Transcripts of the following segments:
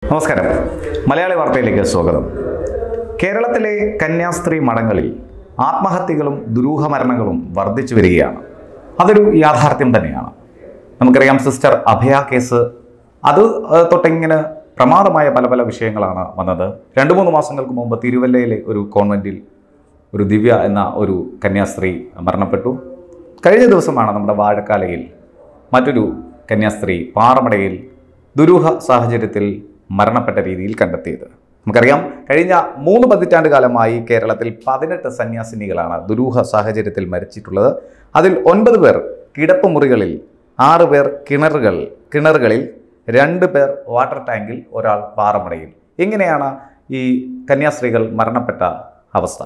നമസ്കാരം മലയാളി വാർത്തയിലേക്ക് സ്വാഗതം കേരളത്തിലെ കന്യാസ്ത്രീ മഠങ്ങളിൽ ആത്മഹത്യകളും ദുരൂഹമരണങ്ങളും വർദ്ധിച്ചു വരികയാണ് അതൊരു യാഥാർത്ഥ്യം തന്നെയാണ് നമുക്കറിയാം സിസ്റ്റർ അഭയ കേസ് അത് ഏഹ്, തൊട്ടിങ്ങനെ പ്രമാദമായ പല പല വിഷയങ്ങളാണ് വന്നത് രണ്ട് മൂന്ന് മാസങ്ങൾക്ക് മുമ്പ് തിരുവല്ലയിലെ ഒരു കോൺവെൻറ്റിൽ ഒരു ദിവ്യ എന്ന ഒരു കന്യാസ്ത്രീ മരണപ്പെട്ടു കഴിഞ്ഞ ദിവസമാണ് നമ്മുടെ വാഴക്കാലയിൽ മറ്റൊരു കന്യാസ്ത്രീ പാറമടയിൽ ദുരൂഹ സാഹചര്യത്തിൽ മരണപ്പെട്ട രീതിയിൽ കണ്ടെത്തിയത് നമുക്കറിയാം കഴിഞ്ഞ മൂന്ന് പതിറ്റാണ്ട് കാലമായി കേരളത്തിൽ പതിനെട്ട് സന്യാസിനികളാണ് ദുരൂഹ സാഹചര്യത്തിൽ മരിച്ചിട്ടുള്ളത് അതിൽ ഒൻപത് പേർ കിടപ്പ് മുറികളിൽ ആറ് പേർ കിണറുകൾ കിണറുകളിൽ രണ്ട് പേർ വാട്ടർ ടാങ്കിൽ ഒരാൾ പാറമടയിൽ ഇങ്ങനെയാണ് ഈ കന്യാസ്ത്രീകൾ മരണപ്പെട്ട അവസ്ഥ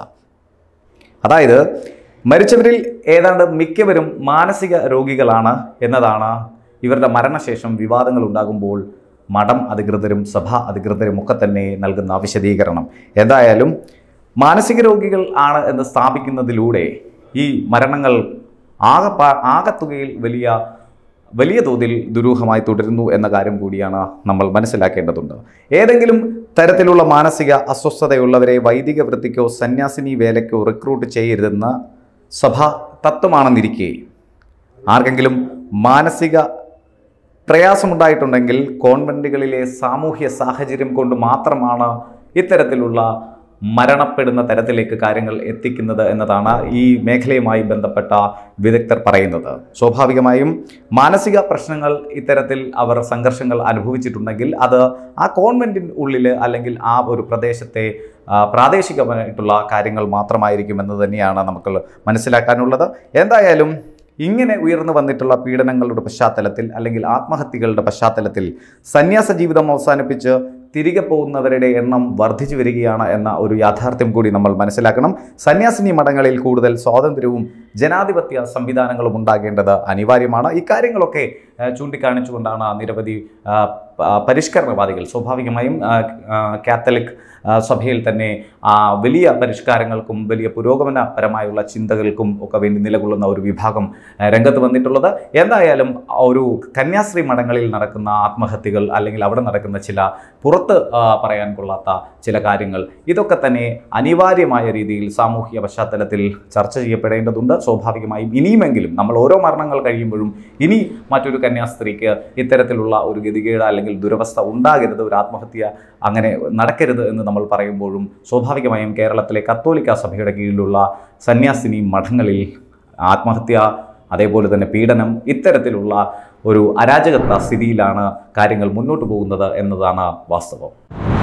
അതായത് മരിച്ചവരിൽ ഏതാണ്ട് മിക്കവരും മാനസിക രോഗികളാണ് എന്നതാണ് ഇവരുടെ മരണശേഷം വിവാദങ്ങൾ ഉണ്ടാകുമ്പോൾ മഠം അധികൃതരും സഭാ അധികൃതരും ഒക്കെ തന്നെ നൽകുന്ന വിശദീകരണം എന്തായാലും മാനസിക രോഗികൾ ആണ് എന്ന് സ്ഥാപിക്കുന്നതിലൂടെ ഈ മരണങ്ങൾ ആകെ ആകത്തുകയിൽ വലിയ വലിയ തോതിൽ ദുരൂഹമായി തുടരുന്നു എന്ന കാര്യം കൂടിയാണ് നമ്മൾ മനസ്സിലാക്കേണ്ടതുണ്ട് ഏതെങ്കിലും തരത്തിലുള്ള മാനസിക അസ്വസ്ഥതയുള്ളവരെ വൈദിക വൃത്തിക്കോ സന്യാസിനി വേലയ്ക്കോ റിക്രൂട്ട് ചെയ്യരുതെന്ന സഭ തത്വമാണെന്നിരിക്കെ ആർക്കെങ്കിലും മാനസിക പ്രയാസമുണ്ടായിട്ടുണ്ടെങ്കിൽ കോൺവെൻറ്റുകളിലെ സാമൂഹ്യ സാഹചര്യം കൊണ്ട് മാത്രമാണ് ഇത്തരത്തിലുള്ള മരണപ്പെടുന്ന തരത്തിലേക്ക് കാര്യങ്ങൾ എത്തിക്കുന്നത് എന്നതാണ് ഈ മേഖലയുമായി ബന്ധപ്പെട്ട വിദഗ്ധർ പറയുന്നത് സ്വാഭാവികമായും മാനസിക പ്രശ്നങ്ങൾ ഇത്തരത്തിൽ അവർ സംഘർഷങ്ങൾ അനുഭവിച്ചിട്ടുണ്ടെങ്കിൽ അത് ആ കോൺവെൻറ്റിന് ഉള്ളിൽ അല്ലെങ്കിൽ ആ ഒരു പ്രദേശത്തെ ആ, പ്രാദേശികമായിട്ടുള്ള കാര്യങ്ങൾ മാത്രമായിരിക്കും എന്ന് തന്നെയാണ് നമുക്ക് മനസ്സിലാക്കാനുള്ളത് എന്തായാലും ഇങ്ങനെ ഉയർന്നു വന്നിട്ടുള്ള പീഡനങ്ങളുടെ പശ്ചാത്തലത്തിൽ അല്ലെങ്കിൽ ആത്മഹത്യകളുടെ പശ്ചാത്തലത്തിൽ സന്യാസ ജീവിതം അവസാനിപ്പിച്ച് തിരികെ പോകുന്നവരുടെ എണ്ണം വർദ്ധിച്ചു വരികയാണ് എന്ന ഒരു യാഥാർത്ഥ്യം കൂടി നമ്മൾ മനസ്സിലാക്കണം സന്യാസിനി മഠങ്ങളിൽ കൂടുതൽ സ്വാതന്ത്ര്യവും ജനാധിപത്യ സംവിധാനങ്ങളും ഉണ്ടാകേണ്ടത് അനിവാര്യമാണ് ഇക്കാര്യങ്ങളൊക്കെ ആ, ചൂണ്ടിക്കാണിച്ചുകൊണ്ടാണ് നിരവധി ആ, പ- പരിഷ്കരണവാദികൾ സ്വാഭാവികമായും ആ, ആ, കാത്തലിക് ആ, സഭയിൽ തന്നെ ആ, വലിയ പരിഷ്കാരങ്ങൾക്കും വലിയ പുരോഗമനപരമായുള്ള ചിന്തകൾക്കും ഒക്കെ വേണ്ടി നിലകൊള്ളുന്ന ഒരു വിഭാഗം ആ, രംഗത്ത് വന്നിട്ടുള്ളത് എന്തായാലും ഒരു കന്യാസ്ത്രീ മഠങ്ങളിൽ നടക്കുന്ന ആത്മഹത്യകൾ അല്ലെങ്കിൽ അവിടെ നടക്കുന്ന ചില പുറത്ത് ആ, പറയാൻ കൊള്ളാത്ത ചില കാര്യങ്ങൾ ഇതൊക്കെ തന്നെ അനിവാര്യമായ രീതിയിൽ സാമൂഹിക പശ്ചാത്തലത്തിൽ ചർച്ച ചെയ്യപ്പെടേണ്ടതുണ്ട് സ്വാഭാവികമായും ഇനിയുമെങ്കിലും നമ്മൾ ഓരോ മരണങ്ങൾ കഴിയുമ്പോഴും ഇനി മറ്റൊരു കന്യാസ്ത്രീക്ക് ഇത്തരത്തിലുള്ള ഒരു ഗതികേട് അല്ലെങ്കിൽ ദുരവസ്ഥ ഉണ്ടാകരുത് ഒരു ആത്മഹത്യ അങ്ങനെ നടക്കരുത് എന്ന് നമ്മൾ പറയുമ്പോഴും സ്വാഭാവികമായും കേരളത്തിലെ കത്തോലിക്ക സഭയുടെ കീഴിലുള്ള സന്യാസിനി മഠങ്ങളിൽ ആത്മഹത്യ അതേപോലെ തന്നെ പീഡനം ഇത്തരത്തിലുള്ള ഒരു അരാജകത്വ സ്ഥിതിയിലാണ് കാര്യങ്ങൾ മുന്നോട്ട് പോകുന്നത് എന്നതാണ് വാസ്തവം